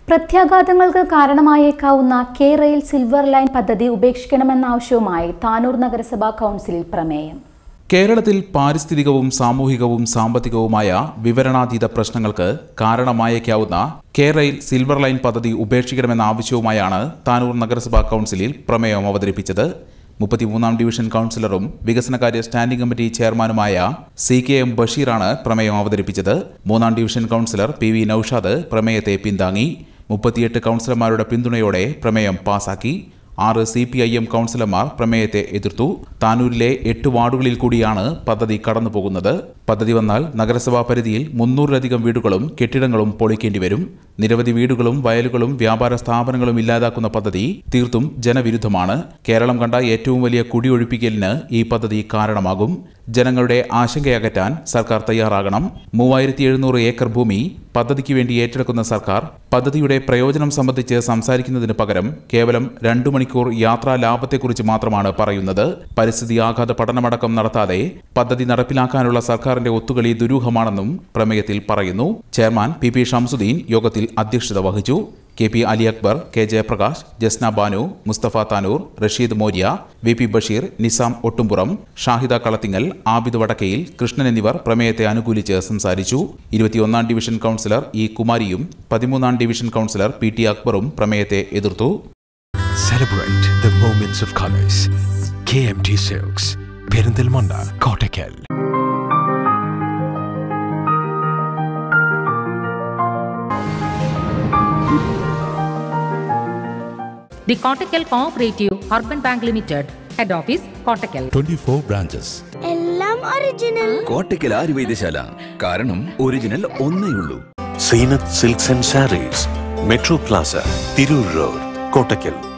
പ്രത്യാഘാതങ്ങൾക്ക് കാരണമായേക്കാവുന്ന K rail silver line പദ്ധതി ഉപേക്ഷിക്കണമെന്ന ആവശ്യവുമായി താനൂർ നഗരസഭാ കൗൺസിലിൽ പ്രമേയം കേരളത്തിൽ പാരിസ്ഥിതികവും സാമൂഹികവും സാമ്പത്തികവുമായ വിവരണാതീത പ്രശ്നങ്ങൾക്ക് കാരണമായേക്കാവുന്ന കെ റെയിൽ സിൽവർ ലൈൻ പദ്ധതി ഉപേക്ഷിക്കണമെന്ന ആവശ്യവുമായാണ് താനൂർ നഗരസഭാ കൗൺസിലിൽ പ്രമേയം അവതരിപ്പിച്ചത് മുപ്പത്തിമൂന്നാം ഡിവിഷൻ കൗൺസിലറും വികസനകാര്യ സ്റ്റാൻഡിംഗ് കമ്മിറ്റി ചെയർമാനുമായ സി കെ എം ബഷീറാണ് പ്രമേയം അവതരിപ്പിച്ചത് മൂന്നാം division councillor P V Naushad പ്രമേയത്തെ പിന്താങ്ങി മുപ്പത്തിയെട്ട് കൗൺസിലർമാരുടെ പിന്തുണയോടെ പ്രമേയം പാസാക്കി ആറ് സി പി ഐ എം കൗൺസിലർമാർ പ്രമേയത്തെ എതിർത്തു താനൂരിലെ എട്ട് വാർഡുകളിൽ കൂടിയാണ് പദ്ധതി കടന്നുപോകുന്നത് പദ്ധതി വന്നാൽ നഗരസഭാ പരിധിയിൽ മുന്നൂറിലധികം വീടുകളും കെട്ടിടങ്ങളും പൊളിക്കേണ്ടി വരും നിരവധി വീടുകളും വയലുകളും വ്യാപാര സ്ഥാപനങ്ങളും ഇല്ലാതാക്കുന്ന പദ്ധതി തീർത്തും ജനവിരുദ്ധമാണ് കേരളം കണ്ട ഏറ്റവും വലിയ കുടിയൊഴിപ്പിക്കലിന് ഈ പദ്ധതി കാരണമാകും ജനങ്ങളുടെ ആശങ്കയകറ്റാൻ സർക്കാർ തയ്യാറാകണം മൂവായിരത്തി എഴുന്നൂറ് ഏക്കർ ഭൂമി പദ്ധതിക്ക് വേണ്ടി ഏറ്റെടുക്കുന്ന സർക്കാർ പദ്ധതിയുടെ പ്രയോജനം സംബന്ധിച്ച് സംസാരിക്കുന്നതിന് പകരം കേവലം രണ്ടു മണിക്കൂർ യാത്രാ ലാഭത്തെക്കുറിച്ച് മാത്രമാണ് പറയുന്നത് പരിസ്ഥിതി ആഘാത പഠനമടക്കം നടത്താതെ പദ്ധതി നടപ്പിലാക്കാനുള്ള സർക്കാരിന്റെ ഒത്തുകളി ദുരൂഹമാണെന്നും പ്രമേയത്തിൽ പറയുന്നു ചെയർമാൻ പി പി ഷംസുദ്ദീൻ യോഗത്തിൽ അധ്യക്ഷത വഹിച്ചു K P Ali Akbar K Jayaprakash Jasna Banu Mustafa Tanur Rasheed Morya V P Basheer Nizam Ottumpuram Shahida Kalathingal Abid Vadakkayil Krishnan എന്നിവർ പ്രമേയത്തെ അനുകൂലിച്ച് സംസാരിച്ചു ഇരുപത്തിയൊന്നാം ഡിവിഷൻ കൗൺസിലർ ഇ കുമാരിയും പതിമൂന്നാം ഡിവിഷൻ കൗൺസിലർ പി ടി അക്ബറും പ്രമേയത്തെ എതിർത്തു Celebrate the moments of colors. KMT Silks, Perindalmanda, Kottakkal. The Kottakkal Cooperative Urban Bank Limited, Head Office, Kottakkal. 24 branches. എല്ലാം ഒറിജിനൽ കോട്ടയ്ക്കൽ ആര്യവൈദ്യശാല കാരണം ഒറിജിനൽ ഒന്നേ ഉള്ളൂ Zeenath silks and sarees metro plaza Tirur road Kottakkal